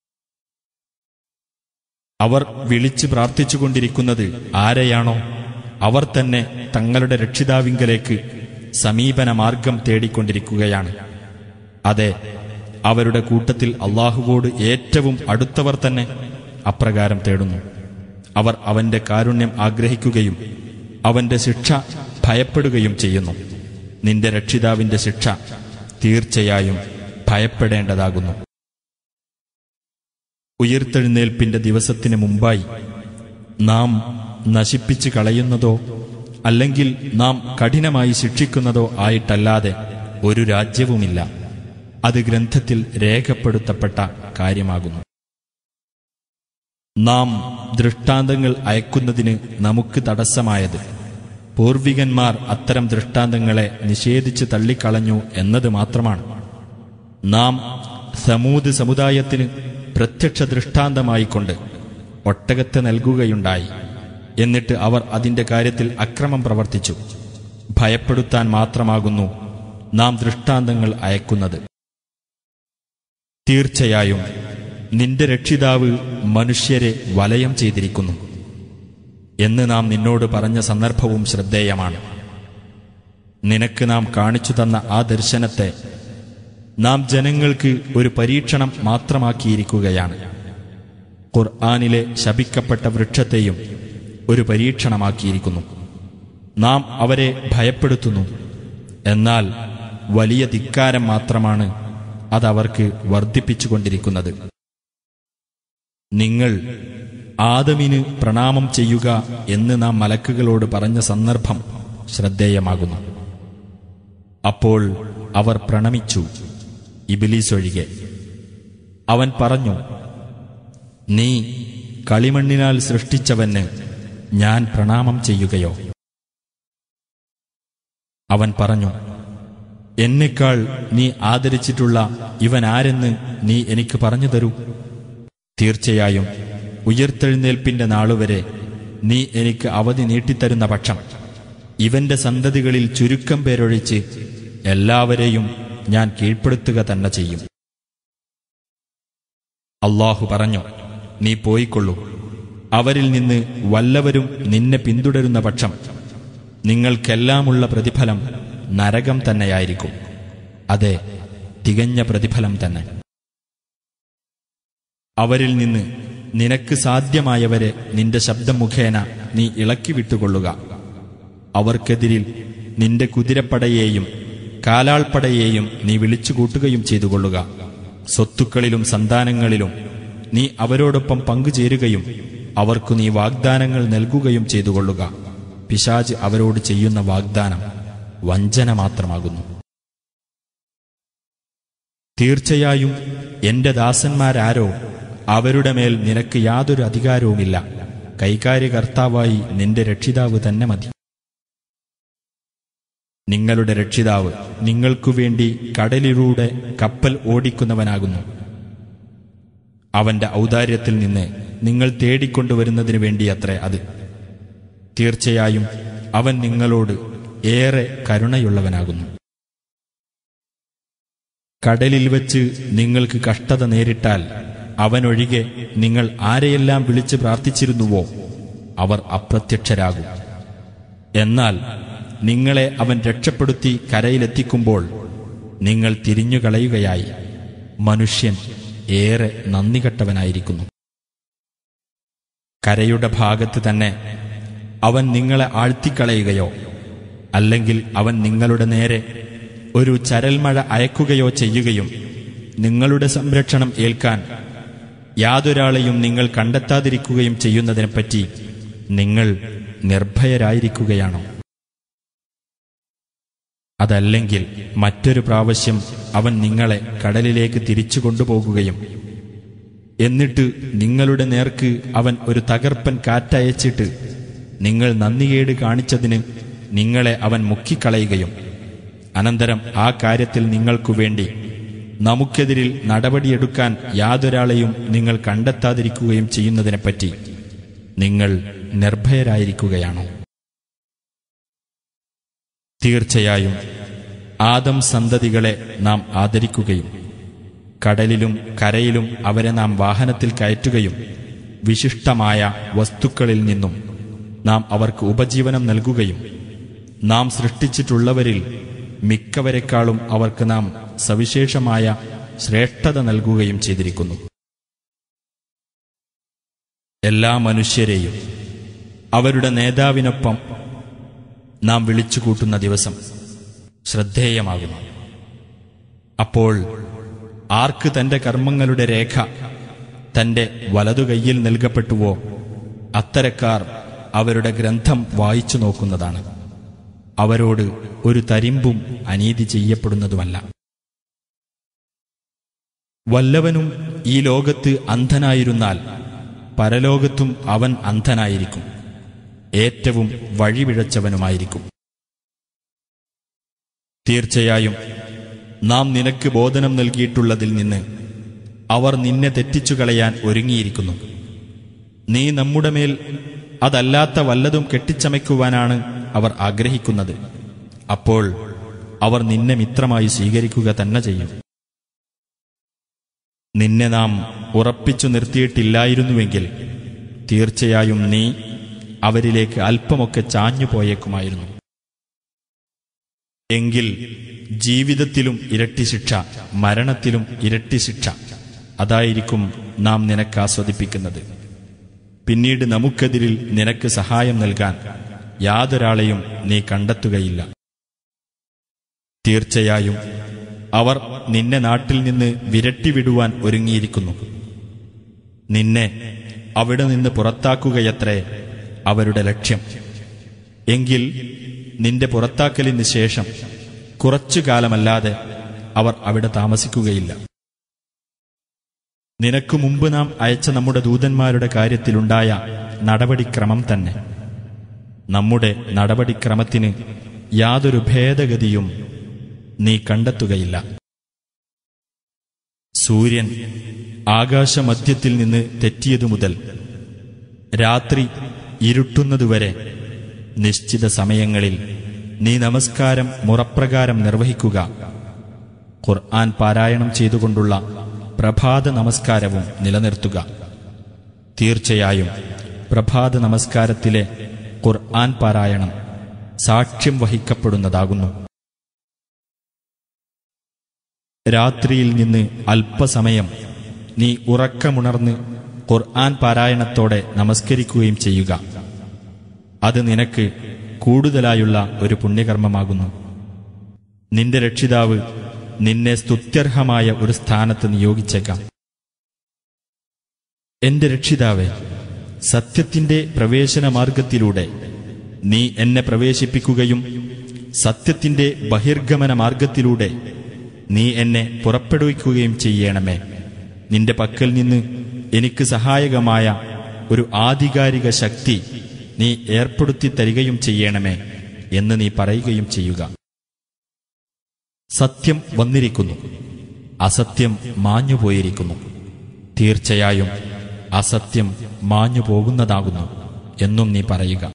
അവർ വിളിച്ച് പ്രാർത്ഥിച്ചുകൊണ്ടിരിക്കുന്നത് ആരെയാണോ അവർ തന്നെ തങ്ങളുടെ രക്ഷിതാവിങ്കലേക്ക് സമീപന മാർഗം തേടിക്കൊണ്ടിരിക്കുകയാണ് അതെ അവരുടെ കൂട്ടത്തിൽ അള്ളാഹുവോട് ഏറ്റവും അടുത്തവർ തന്നെ അപ്രകാരം തേടുന്നു അവർ അവന്റെ കാരുണ്യം ആഗ്രഹിക്കുകയും അവന്റെ ശിക്ഷ ഭയപ്പെടുകയും ചെയ്യുന്നു നിന്റെ രക്ഷിതാവിന്റെ ശിക്ഷ തീർച്ചയായും ഭയപ്പെടേണ്ടതാകുന്നു ഉയർത്തെഴുന്നേൽപ്പിന്റെ ദിവസത്തിന് മുമ്പായി നാം നശിപ്പിച്ചു കളയുന്നതോ അല്ലെങ്കിൽ നാം കഠിനമായി ശിക്ഷിക്കുന്നതോ ആയിട്ടല്ലാതെ ഒരു രാജ്യവുമില്ല അത് ഗ്രന്ഥത്തിൽ രേഖപ്പെടുത്തപ്പെട്ട കാര്യമാകുന്നു നാം ദൃഷ്ടാന്തങ്ങൾ അയക്കുന്നതിന് നമുക്ക് തടസ്സമായത് പൂർവികന്മാർ അത്തരം ദൃഷ്ടാന്തങ്ങളെ നിഷേധിച്ച് തള്ളിക്കളഞ്ഞു എന്നത് മാത്രമാണ് നാം സമൂത് സമുദായത്തിന് പ്രത്യക്ഷ ദൃഷ്ടാന്തമായിക്കൊണ്ട് ഒട്ടകത്തെ നൽകുകയുണ്ടായി എന്നിട്ട് അവർ അതിന്റെ കാര്യത്തിൽ അക്രമം പ്രവർത്തിച്ചു ഭയപ്പെടുത്താൻ മാത്രമാകുന്നു നാം ദൃഷ്ടാന്തങ്ങൾ അയക്കുന്നത് തീർച്ചയായും നിന്റെ രക്ഷിതാവ് മനുഷ്യരെ വലയം ചെയ്തിരിക്കുന്നു എന്ന് നാം നിന്നോട് പറഞ്ഞ സന്ദർഭവും ശ്രദ്ധേയമാണ് നിനക്ക് നാം കാണിച്ചു തന്ന ആ ദർശനത്തെ നാം ജനങ്ങൾക്ക് ഒരു പരീക്ഷണം മാത്രമാക്കിയിരിക്കുകയാണ് ഖുർആാനിലെ ശപിക്കപ്പെട്ട വൃക്ഷത്തെയും ഒരു പരീക്ഷണമാക്കിയിരിക്കുന്നു നാം അവരെ ഭയപ്പെടുത്തുന്നു എന്നാൽ വലിയ ധിക്കാരം മാത്രമാണ് അതവർക്ക് വർദ്ധിപ്പിച്ചുകൊണ്ടിരിക്കുന്നത് നിങ്ങൾ ആദമിന് പ്രണാമം ചെയ്യുക എന്ന് നാം മലക്കുകളോട് പറഞ്ഞ സന്ദർഭം ശ്രദ്ധേയമാകുന്നു അപ്പോൾ അവർ പ്രണമിച്ചു ഇബിലീസ് ഒഴികെ അവൻ പറഞ്ഞു നീ കളിമണ്ണിനാൽ സൃഷ്ടിച്ചവന് ഞാൻ പ്രണാമം ചെയ്യുകയോ അവൻ പറഞ്ഞു എന്നെക്കാൾ നീ ആദരിച്ചിട്ടുള്ള ഇവൻ ആരെന്ന് നീ എനിക്ക് പറഞ്ഞു തരൂ തീർച്ചയായും ഉയർത്തെഴുന്നേൽപ്പിന്റെ നാളുവരെ നീ എനിക്ക് അവധി നീട്ടിത്തരുന്ന പക്ഷം ഇവന്റെ സന്തതികളിൽ ചുരുക്കം പേരൊഴിച്ച് എല്ലാവരെയും ഞാൻ കീഴ്പ്പെടുത്തുക തന്നെ ചെയ്യും അള്ളാഹു പറഞ്ഞു നീ പോയിക്കൊള്ളൂ അവരിൽ നിന്ന് വല്ലവരും നിന്നെ പിന്തുടരുന്ന പക്ഷം നിങ്ങൾക്കെല്ലാമുള്ള പ്രതിഫലം നരകം തന്നെയായിരിക്കും അതെ തികഞ്ഞ പ്രതിഫലം തന്നെ അവരിൽ നിന്ന് നിനക്ക് സാധ്യമായവരെ നിന്റെ ശബ്ദം മുഖേന നീ ഇളക്കി വിട്ടുകൊള്ളുക അവർക്കെതിരിൽ നിന്റെ കുതിരപ്പടയെയും കാലാൾപ്പടയെയും നീ വിളിച്ചുകൂട്ടുകയും ചെയ്തുകൊള്ളുക സ്വത്തുക്കളിലും സന്താനങ്ങളിലും നീ അവരോടൊപ്പം പങ്കുചേരുകയും അവർക്കു നീ വാഗ്ദാനങ്ങൾ നൽകുകയും ചെയ്തുകൊള്ളുക പിശാജ് അവരോട് ചെയ്യുന്ന വാഗ്ദാനം വഞ്ചന മാത്രമാകുന്നു തീർച്ചയായും എന്റെ ദാസന്മാരാരോ അവരുടെ മേൽ നിനക്ക് യാതൊരു അധികാരവുമില്ല കൈകാര്യകർത്താവായി നിന്റെ രക്ഷിതാവ് തന്നെ മതി നിങ്ങളുടെ രക്ഷിതാവ് നിങ്ങൾക്കു വേണ്ടി കടലിലൂടെ കപ്പൽ ഓടിക്കുന്നവനാകുന്നു അവന്റെ ഔദാര്യത്തിൽ നിന്ന് നിങ്ങൾ തേടിക്കൊണ്ടുവരുന്നതിനു വേണ്ടിയത്രേ അത് തീർച്ചയായും അവൻ നിങ്ങളോട് ഏറെ കരുണയുള്ളവനാകുന്നു കടലിൽ വച്ച് നിങ്ങൾക്ക് കഷ്ടത നേരിട്ടാൽ അവനൊഴികെ നിങ്ങൾ ആരെയെല്ലാം വിളിച്ച് പ്രാർത്ഥിച്ചിരുന്നുവോ അവർ അപ്രത്യക്ഷരാകും എന്നാൽ നിങ്ങളെ അവൻ രക്ഷപ്പെടുത്തി കരയിലെത്തിക്കുമ്പോൾ നിങ്ങൾ തിരിഞ്ഞുകളയുകയായി മനുഷ്യൻ ഏറെ നന്ദികെട്ടവനായിരിക്കുന്നു കരയുടെ ഭാഗത്ത് തന്നെ അവൻ നിങ്ങളെ ആഴ്ത്തിക്കളയുകയോ അല്ലെങ്കിൽ അവൻ നിങ്ങളുടെ നേരെ ഒരു ചരൽമഴ അയക്കുകയോ ചെയ്യുകയും നിങ്ങളുടെ സംരക്ഷണം ഏൽക്കാൻ യാതൊരാളെയും നിങ്ങൾ കണ്ടെത്താതിരിക്കുകയും ചെയ്യുന്നതിനെപ്പറ്റി നിങ്ങൾ നിർഭയരായിരിക്കുകയാണോ അതല്ലെങ്കിൽ മറ്റൊരു പ്രാവശ്യം അവൻ നിങ്ങളെ കടലിലേക്ക് തിരിച്ചു കൊണ്ടുപോകുകയും എന്നിട്ട് നിങ്ങളുടെ നേർക്ക് അവൻ ഒരു തകർപ്പൻ കാറ്റയച്ചിട്ട് നിങ്ങൾ നന്ദികേട് കാണിച്ചതിന് നിങ്ങളെ അവൻ മുക്കിക്കളയുകയും അനന്തരം ആ കാര്യത്തിൽ നിങ്ങൾക്കു വേണ്ടി നമുക്കെതിരിൽ നടപടിയെടുക്കാൻ യാതൊരാളെയും നിങ്ങൾ കണ്ടെത്താതിരിക്കുകയും ചെയ്യുന്നതിനെപ്പറ്റി നിങ്ങൾ നിർഭയരായിരിക്കുകയാണോ തീർച്ചയായും ആദം സന്തതികളെ നാം ആദരിക്കുകയും കടലിലും കരയിലും അവരെ നാം വാഹനത്തിൽ കയറ്റുകയും വിശിഷ്ടമായ വസ്തുക്കളിൽ നിന്നും നാം അവർക്ക് ഉപജീവനം നൽകുകയും നാം സൃഷ്ടിച്ചിട്ടുള്ളവരിൽ മിക്കവരെക്കാളും അവർക്ക് നാം സവിശേഷമായ ശ്രേഷ്ഠത നൽകുകയും ചെയ്തിരിക്കുന്നു എല്ലാ മനുഷ്യരെയും അവരുടെ നേതാവിനൊപ്പം നാം വിളിച്ചുകൂട്ടുന്ന ദിവസം ശ്രദ്ധേയമാകുന്നു അപ്പോൾ ആർക്ക് തന്റെ കർമ്മങ്ങളുടെ രേഖ തന്റെ വലതുകൈയിൽ നൽകപ്പെട്ടുവോ അത്തരക്കാർ അവരുടെ ഗ്രന്ഥം വായിച്ചു നോക്കുന്നതാണ് അവരോട് ഒരു തരിമ്പും അനീതി ചെയ്യപ്പെടുന്നതുമല്ല വല്ലവനും ഈ ലോകത്ത് അന്ധനായിരുന്നാൽ പരലോകത്തും അവൻ അന്ധനായിരിക്കും ഏറ്റവും വഴിപിഴച്ചവനുമായിരിക്കും തീർച്ചയായും നാം നിനക്ക് ബോധനം നൽകിയിട്ടുള്ളതിൽ നിന്ന് അവർ നിന്നെ തെറ്റിച്ചു കളയാൻ ഒരുങ്ങിയിരിക്കുന്നു നീ നമ്മുടെ മേൽ അതല്ലാത്ത വല്ലതും കെട്ടിച്ചമയ്ക്കുവാനാണ് അവർ ആഗ്രഹിക്കുന്നത് അപ്പോൾ അവർ നിന്നെ മിത്രമായി സ്വീകരിക്കുക തന്നെ ചെയ്യും നിന്നെ നാം ഉറപ്പിച്ചു നിർത്തിയിട്ടില്ലായിരുന്നുവെങ്കിൽ തീർച്ചയായും നീ അവരിലേക്ക് അല്പമൊക്കെ ചാഞ്ഞു പോയേക്കുമായിരുന്നു എങ്കിൽ ജീവിതത്തിലും ഇരട്ടി ശിക്ഷ മരണത്തിലും ഇരട്ടി ശിക്ഷ അതായിരിക്കും നാം നിനക്ക് ആസ്വദിപ്പിക്കുന്നത് പിന്നീട് നമുക്കെതിരിൽ നിനക്ക് സഹായം നൽകാൻ യാതൊരാളെയും നീ കണ്ടെത്തുകയില്ല തീർച്ചയായും അവർ നിന്നെ നാട്ടിൽ നിന്ന് വിരട്ടിവിടുവാൻ ഒരുങ്ങിയിരിക്കുന്നു നിന്നെ അവിടെ നിന്ന് പുറത്താക്കുകയത്രേ അവരുടെ ലക്ഷ്യം എങ്കിൽ നിന്റെ പുറത്താക്കലിന് ശേഷം കുറച്ചു കാലമല്ലാതെ അവർ അവിടെ താമസിക്കുകയില്ല നിനക്കു മുമ്പ് നാം അയച്ച നമ്മുടെ ദൂതന്മാരുടെ കാര്യത്തിലുണ്ടായ നടപടിക്രമം തന്നെ നമ്മുടെ നടപടിക്രമത്തിന് യാതൊരു ഭേദഗതിയും നീ കണ്ടെത്തുകയില്ല സൂര്യൻ ആകാശമധ്യത്തിൽ നിന്ന് തെറ്റിയതു മുതൽ രാത്രി ഇരുട്ടുന്നതുവരെ നിശ്ചിത സമയങ്ങളിൽ നീ നമസ്കാരം മുറപ്രകാരം നിർവഹിക്കുക ഖുർആൻ പാരായണം ചെയ്തുകൊണ്ടുള്ള പ്രഭാത നമസ്കാരവും നിലനിർത്തുക തീർച്ചയായും പ്രഭാത നമസ്കാരത്തിലെ ഖുർആൻ പാരായണം സാക്ഷ്യം വഹിക്കപ്പെടുന്നതാകുന്നു രാത്രിയിൽ നിന്ന് അല്പസമയം നീ ഉറക്കമുണർന്ന് ഖുർആൻ പാരായണത്തോടെ നമസ്കരിക്കുകയും ചെയ്യുക അത് നിനക്ക് കൂടുതലായുള്ള ഒരു പുണ്യകർമ്മമാകുന്നു നിന്റെ രക്ഷിതാവ് നിന്നെ സ്തുത്യർഹമായ ഒരു സ്ഥാനത്ത് നിയോഗിച്ചേക്കാം എന്റെ രക്ഷിതാവെ സത്യത്തിന്റെ പ്രവേശന മാർഗത്തിലൂടെ നീ എന്നെ പ്രവേശിപ്പിക്കുകയും സത്യത്തിന്റെ ബഹിർഗമന മാർഗത്തിലൂടെ നീ എന്നെ പുറപ്പെടുവിക്കുകയും ചെയ്യണമേ നിന്റെ പക്കൽ നിന്ന് എനിക്ക് സഹായകമായ ഒരു ആധികാരിക ശക്തി നീ ഏർപ്പെടുത്തി തരികയും ചെയ്യണമേ എന്ന് നീ പറയുകയും ചെയ്യുക സത്യം വന്നിരിക്കുന്നു അസത്യം മാഞ്ഞുപോയിരിക്കുന്നു തീർച്ചയായും അസത്യം മാഞ്ഞു പോകുന്നതാകുന്നു എന്നും നീ പറയുക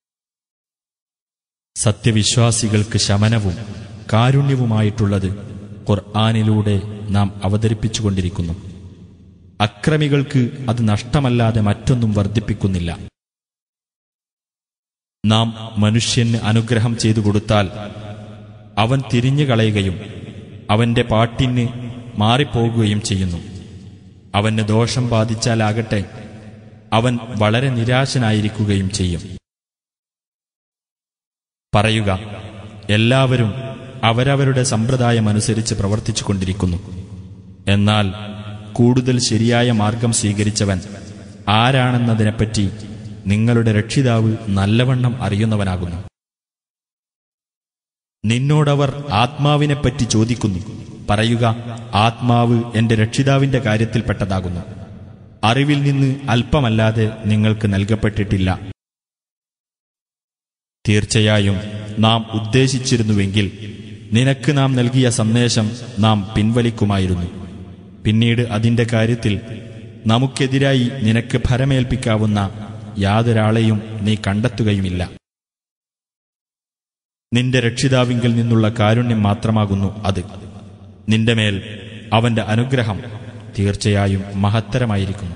സത്യവിശ്വാസികൾക്ക് ശമനവും കാരുണ്യവുമായിട്ടുള്ളത് ഖുർആാനിലൂടെ നാം അവതരിപ്പിച്ചുകൊണ്ടിരിക്കുന്നു അക്രമികൾക്ക് അത് നഷ്ടമല്ലാതെ മറ്റൊന്നും വർദ്ധിപ്പിക്കുന്നില്ല നാം മനുഷ്യന് അനുഗ്രഹം ചെയ്തു കൊടുത്താൽ അവൻ തിരിഞ്ഞു കളയുകയും അവന്റെ പാട്ടിന് മാറിപ്പോകുകയും ചെയ്യുന്നു അവന് ദോഷം ബാധിച്ചാലാകട്ടെ അവൻ വളരെ നിരാശനായിരിക്കുകയും ചെയ്യും പറയുക എല്ലാവരും അവരവരുടെ സമ്പ്രദായമനുസരിച്ച് പ്രവർത്തിച്ചു കൊണ്ടിരിക്കുന്നു എന്നാൽ കൂടുതൽ ശരിയായ മാർഗം സ്വീകരിച്ചവൻ ആരാണെന്നതിനെപ്പറ്റി നിങ്ങളുടെ രക്ഷിതാവ് നല്ലവണ്ണം അറിയുന്നവനാകുന്നു നിന്നോടവർ ആത്മാവിനെപ്പറ്റി ചോദിക്കുന്നു പറയുക ആത്മാവ് എന്റെ രക്ഷിതാവിന്റെ കാര്യത്തിൽപ്പെട്ടതാകുന്നു അറിവിൽ നിന്ന് അല്പമല്ലാതെ നിങ്ങൾക്ക് നൽകപ്പെട്ടിട്ടില്ല തീർച്ചയായും നാം ഉദ്ദേശിച്ചിരുന്നുവെങ്കിൽ നിനക്ക് നാം നൽകിയ സന്ദേശം നാം പിൻവലിക്കുമായിരുന്നു പിന്നീട് അതിന്റെ കാര്യത്തിൽ നമുക്കെതിരായി നിനക്ക് ഭരമേൽപ്പിക്കാവുന്ന യാതൊരാളെയും നീ കണ്ടെത്തുകയുമില്ല നിന്റെ രക്ഷിതാവിങ്കിൽ നിന്നുള്ള കാരുണ്യം മാത്രമാകുന്നു അത് നിന്റെ മേൽ അവന്റെ അനുഗ്രഹം തീർച്ചയായും മഹത്തരമായിരിക്കുന്നു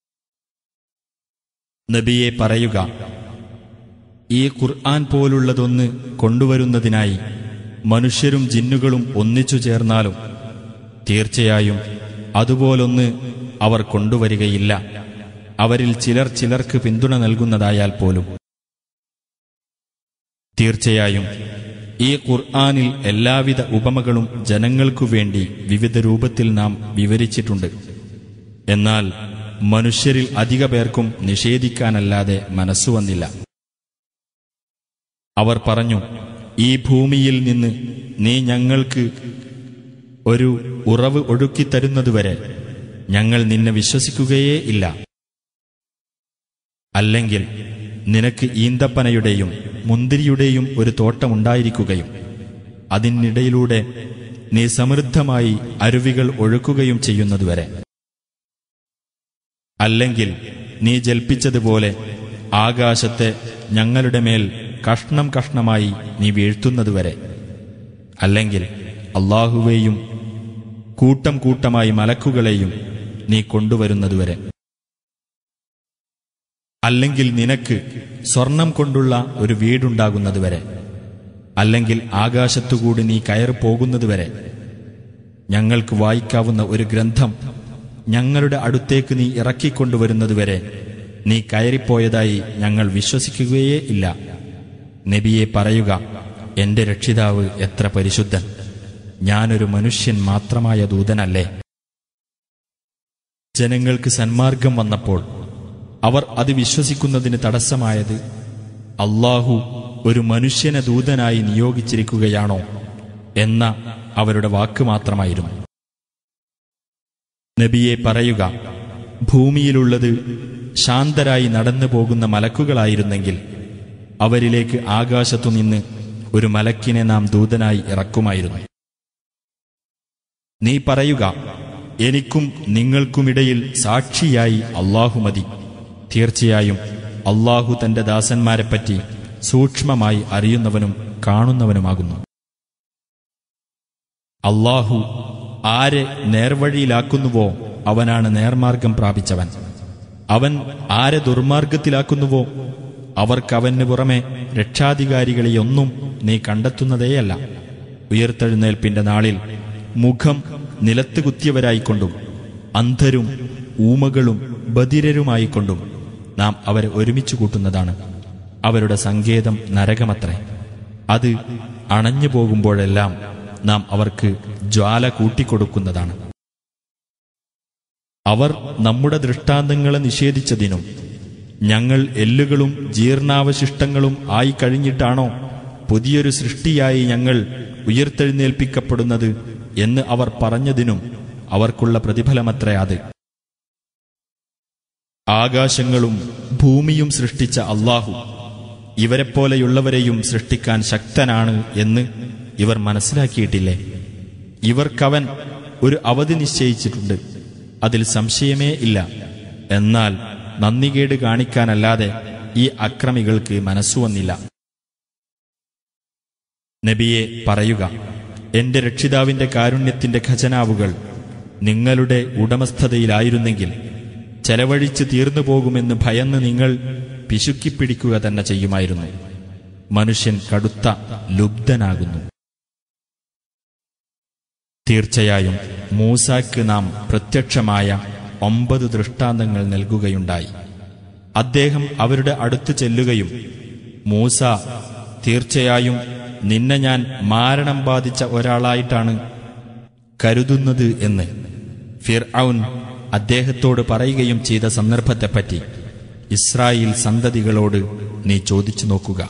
നബിയെ പറയുക ഈ ഖുർആൻ പോലുള്ളതൊന്ന് കൊണ്ടുവരുന്നതിനായി മനുഷ്യരും ജിന്നുകളും ഒന്നിച്ചു ചേർന്നാലും തീർച്ചയായും അതുപോലൊന്ന് അവർ കൊണ്ടുവരികയില്ല അവരിൽ ചിലർ ചിലർക്ക് പിന്തുണ നൽകുന്നതായാൽ പോലും തീർച്ചയായും ഈ ഖുർആനിൽ എല്ലാവിധ ഉപമകളും ജനങ്ങൾക്കു വേണ്ടി വിവിധ രൂപത്തിൽ നാം വിവരിച്ചിട്ടുണ്ട് എന്നാൽ മനുഷ്യരിൽ അധിക പേർക്കും നിഷേധിക്കാനല്ലാതെ മനസ്സു വന്നില്ല അവർ പറഞ്ഞു ഈ ഭൂമിയിൽ നിന്ന് നീ ഞങ്ങൾക്ക് ഒരു ഉറവ് ഒഴുക്കിത്തരുന്നതുവരെ ഞങ്ങൾ നിന്നെ വിശ്വസിക്കുകയേ ഇല്ല അല്ലെങ്കിൽ നിനക്ക് ഈന്തപ്പനയുടെയും മുന്തിരിയുടെയും ഒരു തോട്ടമുണ്ടായിരിക്കുകയും അതിനിടയിലൂടെ നീ സമൃദ്ധമായി അരുവികൾ ഒഴുക്കുകയും ചെയ്യുന്നതുവരെ അല്ലെങ്കിൽ നീ ജൽപ്പിച്ചതുപോലെ ആകാശത്തെ ഞങ്ങളുടെ മേൽ കഷ്ണം കഷ്ണമായി നീ വീഴ്ത്തുന്നതുവരെ അല്ലെങ്കിൽ അള്ളാഹുവേയും കൂട്ടം കൂട്ടമായി മലക്കുകളെയും നീ കൊണ്ടുവരുന്നതുവരെ അല്ലെങ്കിൽ നിനക്ക് സ്വർണം കൊണ്ടുള്ള ഒരു വീടുണ്ടാകുന്നതുവരെ അല്ലെങ്കിൽ ആകാശത്തുകൂടി നീ കയറി പോകുന്നതുവരെ ഞങ്ങൾക്ക് വായിക്കാവുന്ന ഒരു ഗ്രന്ഥം ഞങ്ങളുടെ അടുത്തേക്ക് നീ ഇറക്കിക്കൊണ്ടുവരുന്നതുവരെ നീ കയറിപ്പോയതായി ഞങ്ങൾ വിശ്വസിക്കുകയേ ഇല്ല നബിയെ പറയുക എന്റെ രക്ഷിതാവ് എത്ര പരിശുദ്ധൻ ഞാനൊരു മനുഷ്യൻ മാത്രമായ ദൂതനല്ലേ ജനങ്ങൾക്ക് സന്മാർഗം വന്നപ്പോൾ അവർ അത് വിശ്വസിക്കുന്നതിന് തടസ്സമായത് അള്ളാഹു ഒരു മനുഷ്യനെ ദൂതനായി നിയോഗിച്ചിരിക്കുകയാണോ എന്ന അവരുടെ വാക്ക് മാത്രമായിരുന്നു നബിയെ പറയുക ഭൂമിയിലുള്ളത് ശാന്തരായി നടന്നു പോകുന്ന മലക്കുകളായിരുന്നെങ്കിൽ അവരിലേക്ക് ആകാശത്തുനിന്ന് ഒരു മലക്കിനെ നാം ദൂതനായി ഇറക്കുമായിരുന്നു നീ പറയുക എനിക്കും നിങ്ങൾക്കുമിടയിൽ സാക്ഷിയായി അള്ളാഹു മതി തീർച്ചയായും അള്ളാഹു തന്റെ ദാസന്മാരെപ്പറ്റി സൂക്ഷ്മമായി അറിയുന്നവനും കാണുന്നവനുമാകുന്നു അള്ളാഹു ആരെ നേർവഴിയിലാക്കുന്നുവോ അവനാണ് നേർമാർഗം പ്രാപിച്ചവൻ അവൻ ആരെ ദുർമാർഗത്തിലാക്കുന്നുവോ അവർക്കവന് പുറമെ രക്ഷാധികാരികളെയൊന്നും നീ കണ്ടെത്തുന്നതേയല്ല ഉയർത്തെഴുന്നേൽപ്പിന്റെ നാളിൽ മുഖം നിലത്ത് കുത്തിയവരായിക്കൊണ്ടും അന്ധരും ഊമകളും ബധിരരുമായിക്കൊണ്ടും നാം അവരെ ഒരുമിച്ച് കൂട്ടുന്നതാണ് അവരുടെ സങ്കേതം നരകമത്രേ അത് അണഞ്ഞു പോകുമ്പോഴെല്ലാം നാം അവർക്ക് ജ്വാല കൂട്ടിക്കൊടുക്കുന്നതാണ് അവർ നമ്മുടെ ദൃഷ്ടാന്തങ്ങളെ നിഷേധിച്ചതിനും ഞങ്ങൾ എല്ലുകളും ജീർണാവശിഷ്ടങ്ങളും ആയി കഴിഞ്ഞിട്ടാണോ പുതിയൊരു സൃഷ്ടിയായി ഞങ്ങൾ ഉയർത്തെഴുന്നേൽപ്പിക്കപ്പെടുന്നത് എന്ന് അവർ പറഞ്ഞതിനും അവർക്കുള്ള പ്രതിഫലമത്രേ അത് ആകാശങ്ങളും ഭൂമിയും സൃഷ്ടിച്ച അള്ളാഹു ഇവരെപ്പോലെയുള്ളവരെയും സൃഷ്ടിക്കാൻ ശക്തനാണ് എന്ന് ഇവർ മനസ്സിലാക്കിയിട്ടില്ലേ ഇവർക്കവൻ ഒരു അവധി നിശ്ചയിച്ചിട്ടുണ്ട് അതിൽ സംശയമേ ഇല്ല എന്നാൽ നന്ദികേട് കാണിക്കാനല്ലാതെ ഈ അക്രമികൾക്ക് മനസ്സുവന്നില്ല നബിയെ പറയുക എന്റെ രക്ഷിതാവിന്റെ കാരുണ്യത്തിന്റെ ഖജനാവുകൾ നിങ്ങളുടെ ഉടമസ്ഥതയിലായിരുന്നെങ്കിൽ ചെലവഴിച്ച് തീർന്നു പോകുമെന്ന് ഭയന്ന് നിങ്ങൾ പിശുക്കിപ്പിടിക്കുക തന്നെ ചെയ്യുമായിരുന്നു മനുഷ്യൻ കടുത്ത ലുബ്ധനാകുന്നു തീർച്ചയായും മൂസാക്ക് നാം പ്രത്യക്ഷമായ ഒമ്പത് ദൃഷ്ടാന്തങ്ങൾ നൽകുകയുണ്ടായി അദ്ദേഹം അവരുടെ അടുത്ത് ചെല്ലുകയും മൂസ തീർച്ചയായും നിന്നെ ഞാൻ മാരണം ബാധിച്ച ഒരാളായിട്ടാണ് കരുതുന്നത് എന്ന് ഫിർ ഔൻ അദ്ദേഹത്തോട് പറയുകയും ചെയ്ത സന്ദർഭത്തെപ്പറ്റി ഇസ്രായേൽ സന്തതികളോട് നീ ചോദിച്ചു നോക്കുക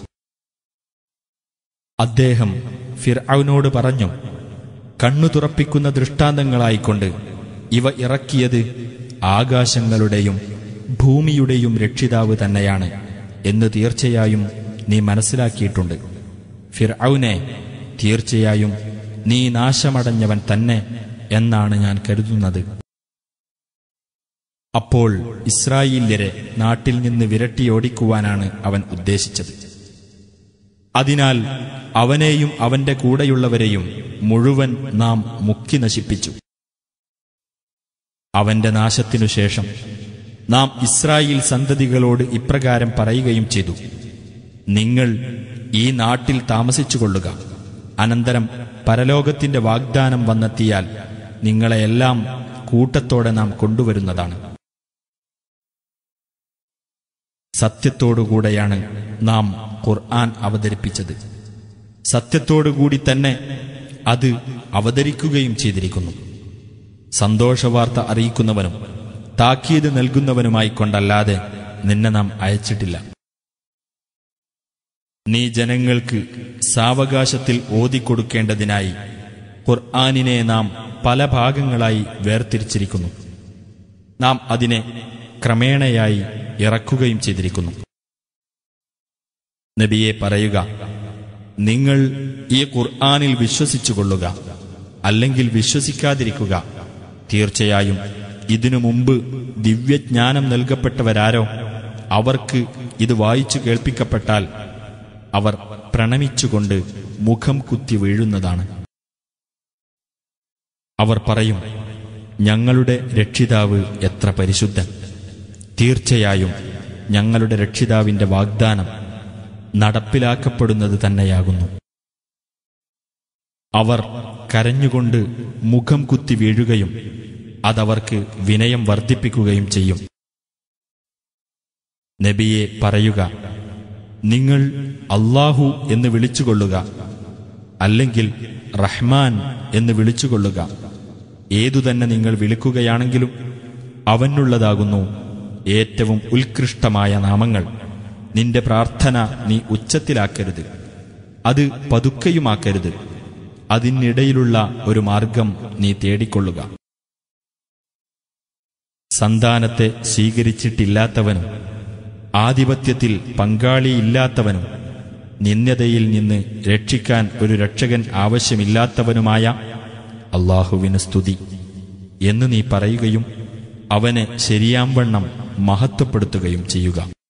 അദ്ദേഹം ഫിർ ഔനോട് പറഞ്ഞു കണ്ണു തുറപ്പിക്കുന്ന ദൃഷ്ടാന്തങ്ങളായിക്കൊണ്ട് ഇവ ഇറക്കിയത് ആകാശങ്ങളുടെയും ഭൂമിയുടെയും രക്ഷിതാവ് തന്നെയാണ് എന്ന് തീർച്ചയായും നീ മനസ്സിലാക്കിയിട്ടുണ്ട് ഫിർഔനെ തീർച്ചയായും നീ നാശമടഞ്ഞവൻ തന്നെ എന്നാണ് ഞാൻ കരുതുന്നത് അപ്പോൾ ഇസ്രായേല്യരെ നാട്ടിൽ നിന്ന് വിരട്ടിയോടിക്കുവാനാണ് അവൻ ഉദ്ദേശിച്ചത് അതിനാൽ അവനെയും അവന്റെ കൂടെയുള്ളവരെയും മുഴുവൻ നാം മുക്കി നശിപ്പിച്ചു അവന്റെ നാശത്തിനു ശേഷം നാം ഇസ്രായേൽ സന്തതികളോട് ഇപ്രകാരം പറയുകയും ചെയ്തു നിങ്ങൾ ഈ നാട്ടിൽ താമസിച്ചുകൊള്ളുക അനന്തരം പരലോകത്തിന്റെ വാഗ്ദാനം വന്നെത്തിയാൽ നിങ്ങളെയെല്ലാം കൂട്ടത്തോടെ നാം കൊണ്ടുവരുന്നതാണ് സത്യത്തോടുകൂടെയാണ് നാം ഖുർആൻ അവതരിപ്പിച്ചത് സത്യത്തോടുകൂടി തന്നെ അത് അവതരിക്കുകയും ചെയ്തിരിക്കുന്നു സന്തോഷവാർത്ത അറിയിക്കുന്നവനും താക്കീത് നൽകുന്നവനുമായി കൊണ്ടല്ലാതെ നിന്നെ നാം അയച്ചിട്ടില്ല നീ ജനങ്ങൾക്ക് സാവകാശത്തിൽ ഓതിക്കൊടുക്കേണ്ടതിനായി ഖുർആാനിനെ നാം പല ഭാഗങ്ങളായി വേർതിരിച്ചിരിക്കുന്നു നാം അതിനെ ക്രമേണയായി ഇറക്കുകയും ചെയ്തിരിക്കുന്നു നബിയെ പറയുക നിങ്ങൾ ഈ ഖുർആാനിൽ വിശ്വസിച്ചുകൊള്ളുക അല്ലെങ്കിൽ വിശ്വസിക്കാതിരിക്കുക തീർച്ചയായും ഇതിനു മുമ്പ് ദിവ്യജ്ഞാനം നൽകപ്പെട്ടവരാരോ അവർക്ക് ഇത് വായിച്ചു കേൾപ്പിക്കപ്പെട്ടാൽ അവർ പ്രണമിച്ചുകൊണ്ട് മുഖം കുത്തി വീഴുന്നതാണ് അവർ പറയും ഞങ്ങളുടെ രക്ഷിതാവ് എത്ര പരിശുദ്ധൻ തീർച്ചയായും ഞങ്ങളുടെ രക്ഷിതാവിന്റെ വാഗ്ദാനം നടപ്പിലാക്കപ്പെടുന്നത് തന്നെയാകുന്നു അവർ കരഞ്ഞുകൊണ്ട് മുഖം കുത്തി വീഴുകയും അതവർക്ക് വിനയം വർദ്ധിപ്പിക്കുകയും ചെയ്യും നബിയെ പറയുക നിങ്ങൾ അള്ളാഹു എന്ന് വിളിച്ചുകൊള്ളുക അല്ലെങ്കിൽ റഹ്മാൻ എന്ന് വിളിച്ചുകൊള്ളുക ഏതുതന്നെ നിങ്ങൾ വിളിക്കുകയാണെങ്കിലും അവനുള്ളതാകുന്നു ഏറ്റവും ഉത്കൃഷ്ടമായ നാമങ്ങൾ നിന്റെ പ്രാർത്ഥന നീ ഉച്ചത്തിലാക്കരുത് അത് പതുക്കയുമാക്കരുത് അതിനിടയിലുള്ള ഒരു മാർഗം നീ തേടിക്കൊള്ളുക സന്താനത്തെ സ്വീകരിച്ചിട്ടില്ലാത്തവനും ആധിപത്യത്തിൽ പങ്കാളിയില്ലാത്തവനും നിന്യതയിൽ നിന്ന് രക്ഷിക്കാൻ ഒരു രക്ഷകൻ ആവശ്യമില്ലാത്തവനുമായ അള്ളാഹുവിന് സ്തുതി എന്ന് നീ പറയുകയും അവനെ ശരിയാംവണ്ണം മഹത്വപ്പെടുത്തുകയും ചെയ്യുക